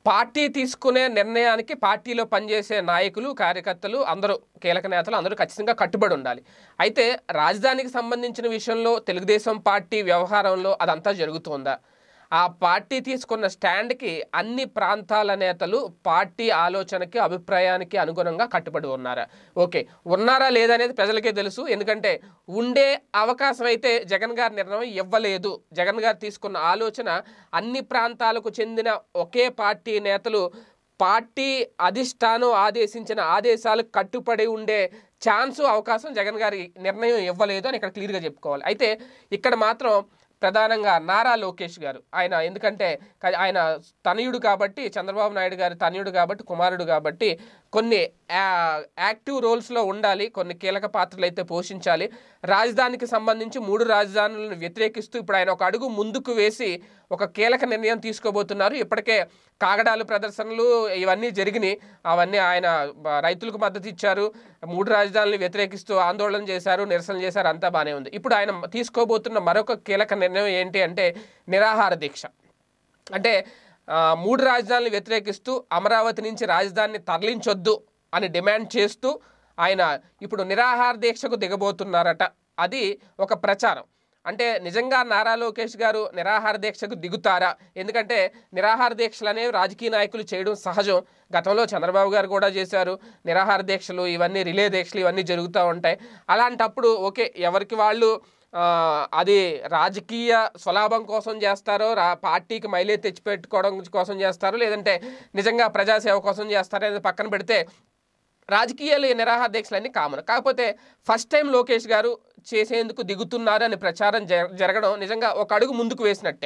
party తీసుకునే నిర్ణయానికి పార్టీలో పనిచేసే నాయకులు కార్యకర్తలు అందరూ కీలక నేతలు అందరూ ఖచ్చితంగా కట్టుబడి ఉండాలి అయితే రాజధానికి సంబంధించిన విషయంలో తెలుగుదేశం పార్టీ వ్యవహారంలో అదంతా జరుగుతోందా ఆ పార్టీ తీసుకున్న స్టాండ్కి అన్ని ప్రాంతాల నేతలు పార్టీ ఆలోచనకి అభిప్రాయానికి అనుగుణంగా కట్టుబడి ఉన్నారా ఓకే ఉన్నారా లేదనేది ప్రజలకే తెలుసు ఎందుకంటే ఉండే అవకాశం అయితే జగన్ గారి నిర్ణయం ఇవ్వలేదు జగన్ గారు తీసుకున్న ఆలోచన అన్ని ప్రాంతాలకు చెందిన ఒకే పార్టీ నేతలు పార్టీ అధిష్టానం ఆదేశించిన ఆదేశాలకు కట్టుబడి ఉండే ఛాన్సు అవకాశం జగన్ గారి నిర్ణయం ఇవ్వలేదు అని ఇక్కడ క్లియర్గా చెప్పుకోవాలి అయితే ఇక్కడ మాత్రం ప్రధానంగా నారా లోకేష్ గారు ఆయన ఎందుకంటే క- ఆయన తనయుడు కాబట్టి చంద్రబాబు నాయుడు గారి తనయుడు కాబట్టి కుమారుడు కాబట్టి కొన్ని యా- యాక్టివ్ రోల్స్లో ఉండాలి కొన్ని కీలక పాత్రలు అయితే పోషించాలి రాజధానికి సంబంధించి మూడు రాజధానులను వ్యతిరేకిస్తూ ఇప్పుడు ఆయన ఒక అడుగు ముందుకు వేసి ఒక కీలక నిర్ణయం తీసుకోబోతున్నారు ఇప్పటికే కాగడాలు ప్రదర్శనలు ఇవన్నీ జరిగినాయి అవన్నీ ఆయన బ- రైతులకు మద్దతు ఇచ్చారు మూడు రాజధానులను వ్యతిరేకిస్తూ ఆందోళన చేశారు నిరసన చేశారు అంతా బాగానే ఉంది ఇప్పుడు ఆయన తీసుకోబోతున్న మరొక కీలక నిర్ణయం ఏంటి అంటే నిరాహార దీక్ష అంటే ఆ, మూడు రాజధానులు వ్యతిరేకిస్తూ అమరావతి నుంచి రాజధానిని తరలించొద్దు అని డిమాండ్ చేస్తూ ఆయన ఇప్పుడు నిరాహార దీక్షకు దిగబోతున్నారట అది ఒక ప్రచారం అంటే నిజంగా నారా లోకేష్ గారు నిరాహార దీక్షకు దిగుతారా ఎందుకంటే నిరాహార దీక్షలు అనేవి రాజకీయ నాయకులు చేయడం సహజం గతంలో చంద్రబాబు గారు కూడా చేశారు నిరాహార దీక్షలు ఇవన్నీ రిలే దీక్షలు ఇవన్నీ జరుగుతూ ఉంటాయి అలాంటప్పుడు ఓకే ఎవరికి వాళ్ళు ఆ, అది రాజకీయ స్వలాభం కోసం చేస్తారో రా పార్టీకి మైలేజ్ తెచ్చిపెట్టుకోవడం కోసం చేస్తారో లేదంటే నిజంగా ప్రజాసేవ కోసం చేస్తారో అనేది పక్కన పెడితే రాజకీయాలు ఈ నిరాహార దీక్షలన్నీ కామన్ కాకపోతే ఫస్ట్ టైం లోకేష్ గారు చేసేందుకు దిగుతున్నారు అని ప్రచారం జర- జరగడం నిజంగా ఒక అడుగు ముందుకు వేసినట్టే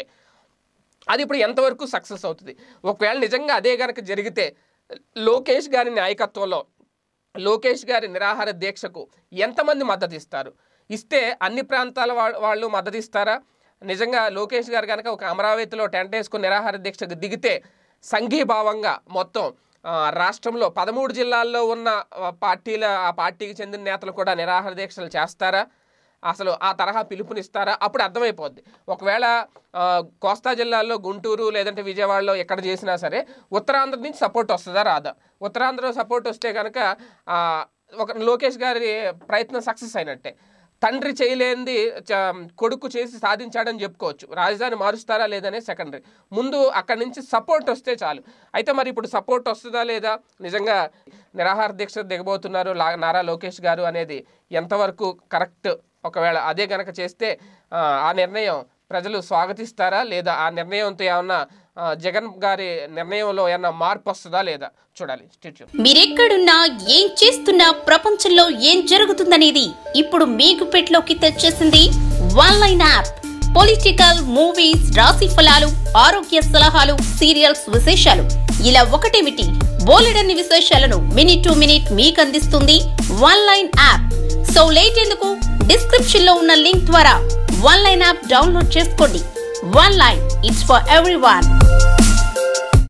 అది ఇప్పుడు ఎంతవరకు సక్సెస్ అవుతుంది ఒకవేళ నిజంగా అదే కనుక జరిగితే లోకేష్ గారి నాయకత్వంలో లోకేష్ గారి నిరాహార దీక్షకు ఎంతమంది మద్దతు ఇస్తారు ఇస్తే అన్ని ప్రాంతాల వా- వాళ్ళు మద్దతు ఇస్తారా నిజంగా లోకేష్ గారు కనుక ఒక అమరావతిలో టెంట్ వేసుకుని నిరాహార దీక్షకు దిగితే సంఘీభావంగా మొత్తం ఆ, రాష్ట్రంలో పదమూడు జిల్లాల్లో ఉన్న ఆ, పార్టీల ఆ పార్టీకి చెందిన నేతలు కూడా నిరాహార దీక్షలు చేస్తారా అసలు ఆ తరహా పిలుపునిస్తారా అప్పుడు అర్థమైపోద్ది ఒకవేళ ఆ, కోస్తా జిల్లాల్లో గుంటూరు లేదంటే విజయవాడలో ఎక్కడ చేసినా సరే ఉత్తరాంధ్ర నుంచి సపోర్ట్ వస్తుందా రాదా ఉత్తరాంధ్ర సపోర్ట్ వస్తే కనుక ఆ, ఒక లోకేష్ గారి ప్రయత్నం సక్సెస్ అయినట్టే తండ్రి చేయలేనిది చ- కొడుకు చేసి సాధించాడని చెప్పుకోవచ్చు రాజధాని మారుస్తారా లేదనే సెకండరీ ముందు అక్కడి నుంచి సపోర్ట్ వస్తే చాలు అయితే మరి ఇప్పుడు సపోర్ట్ వస్తుందా లేదా నిజంగా నిరాహార దీక్ష దిగబోతున్నారు లా నారా లోకేష్ గారు అనేది ఎంతవరకు కరెక్ట్ ఒకవేళ అదే గనక చేస్తే ఆ, ఆ నిర్ణయం ప్రజలు స్వాగతిస్తారా లేదా ఆ నిర్ణయంతో ఏమన్నా ఆ, జగన్ గారి నిర్ణయంలో ఏమన్నా మార్పు వస్తుందా లేదా చూడాలి స్టిచ్యూ మీరెక్కడున్నా ఏం చేస్తున్నా ప్రపంచంలో ఏం జరుగుతుందనేది ఇప్పుడు మీ గుప్పెట్లోకి తెచ్చేసింది one line app political movies రాశి ఫలాలు ఆరోగ్య సలహాలు సీరియల్స్ విశేషాలు ఇలా ఒకటేమిటి బోలెడన్ని విశేషాలను మినిట్ టు మినిట్ మీకు అందిస్తుంది one line app so late ఎందుకు డిస్క్రిప్షన్ లో ఉన్న లింక్ ద్వారా వన్ లైన్ యాప్ డౌన్లోడ్ చేసుకోండి one line it's for every